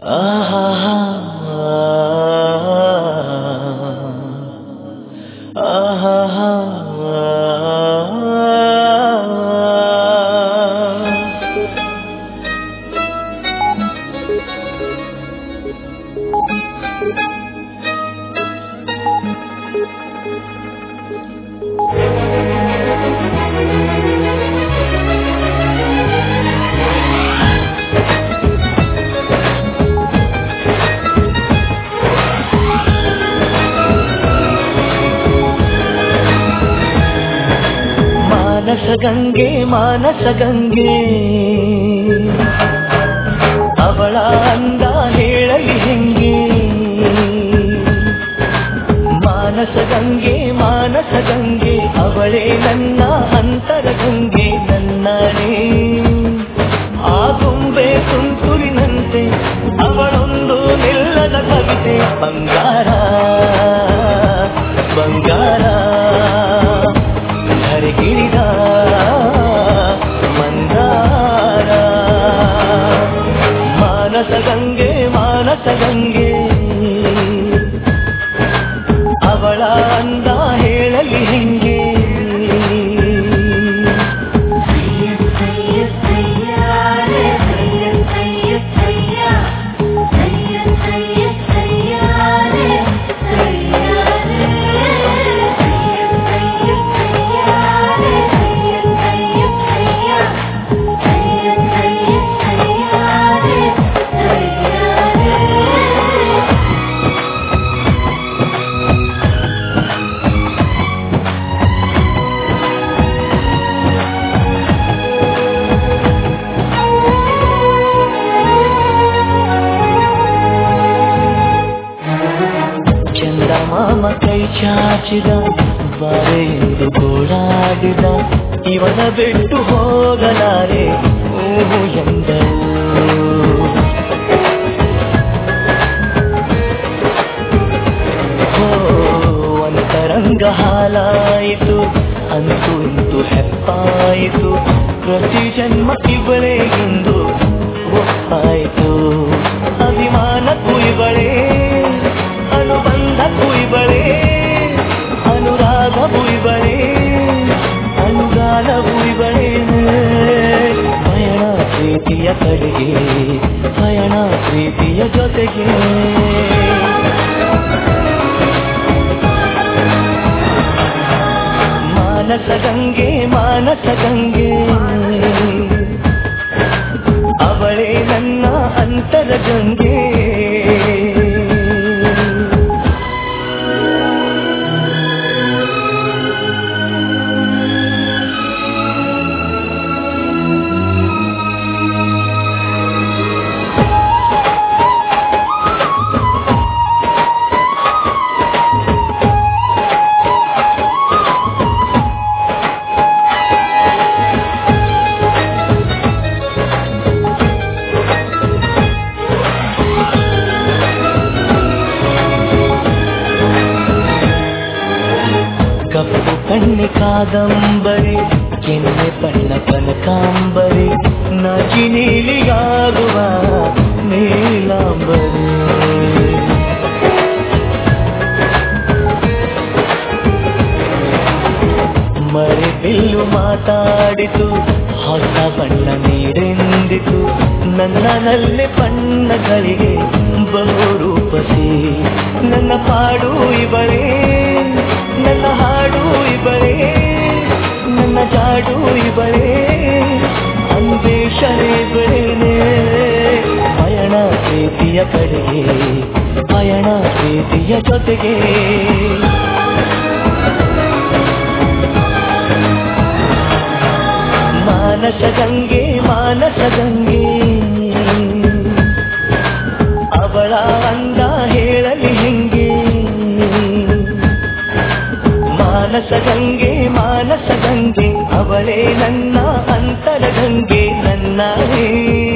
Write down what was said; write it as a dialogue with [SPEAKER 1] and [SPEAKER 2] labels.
[SPEAKER 1] ಆಹಾ ಆಹಾ ಮಾನಸ ಗಂಗೆ ಮಾನಸ ಗಂಗೆ ಅವಳ ಅಂದ ಹೇಳಲಿ ಹೆಂಗೆ ಮಾನಸ ಗಂಗೆ ಮಾನಸ ಗಂಗೆ ಅವಳೇ ನನ್ನ ಅಂತರ ಗಂಗೆ ನನ್ನನೇ ಆ ಗೊಂಬೆ ತುಂತುರಿನಂತೆ ಅವಳೊಂದು ನಿಲ್ಲದ ಕವಿತೆ ಬಂಗಾರ ಬಂಗಾರ ಧರೆಗಿಳಿದ ಮಂದಾರ ಮಾನಸ ಗಂಗೆ ಮಾನಸ ಗಂಗೆ ಅವಳ ಅಂದ ಹೇಳಲಿ ಹೆಂಗೆ ಚಂದಮಾಮ ಕೈ ಚಾಚಿದ ಬಾರೆ ಎಂದು ಗೋಳಾಡಿದ ಇವನ ಬಿಟ್ಟು ಹೋಗಲಾರೆ ಊಹು ಎಂದಳು ಹೋ ಅಂತರಂಗ ಹಾಲಾಯಿತು ಅಂತೂ ಇಂತು ಹೆಪ್ಪಾಯಿತು ಪ್ರತಿ ಜನ್ಮ ಇವಳೇ ಎಂದು ಒಪ್ಪಾಯಿತು ಅಭಿಮಾನಕ್ಕೂ ಇವಳೇ ಅನುಬಂಧಕ್ಕೂ ಇವಳೇ ಅನುರಾಗವೂ ಇವಳೇ ಅನುಗಾಲವೂ ಇವಳೇ ಪಯಣ ಪ್ರೀತಿಯ ಕಡೆಗೆ ಪಯಣ ಪ್ರೀತಿಯ ಜೊತೆಗೆ ಮಾನಸ ಗಂಗೆ ಮಾನಸ ಗಂಗೆ ಅವಳೇ ನನ್ನ ಅಂತರ ಗಂಗೆ ಕಪ್ಪು ಕಣ್ಣೆ ಕಾದಂಬರಿ ಕೆನ್ನೆ ಬಣ್ಣ ಕನಕಾಂಬರಿ ನಜಿ ನೀಲಿಯಾಗುವ ನೀಲಾಂಬರಿ ಮರೆಬಿಲ್ಲು ಮಾತಾಡಿತು ಹೊಸ ಬಣ್ಣ ನೀಡೆಂದಿತು ನನ್ನನಲ್ಲೇ ಬಣ್ಣಗಳಿಗೆ ಬಹು ರೂಪಸಿ ನನ್ನ ಪಾಡು ಇವಳೇ ನನ್ನ ಹಾಡು ಇವಳೇ ನನ್ನ ಜಾಡು ಇವಳೇ ಅಂದೇಶನೇ ಇವಳೇನೆ ಪಯಣ ಪ್ರೀತಿಯ ಕಡೆಗೆ ಪಯಣ ಪ್ರೀತಿಯ ಜೊತೆಗೆ ಮಾನಸ ಗಂಗೆ ಮಾನಸ ಗಂಗೆ ಅವಳ ಅಂದ ಹೇಳಲಿ ಹೆಂಗೆ ಮಾನಸ ಗಂಗೆ ಮಾನಸ ಗಂಗೆ ಅವಳೇ ನನ್ನ ಅಂತರ ಗಂಗೆ ನನ್ನ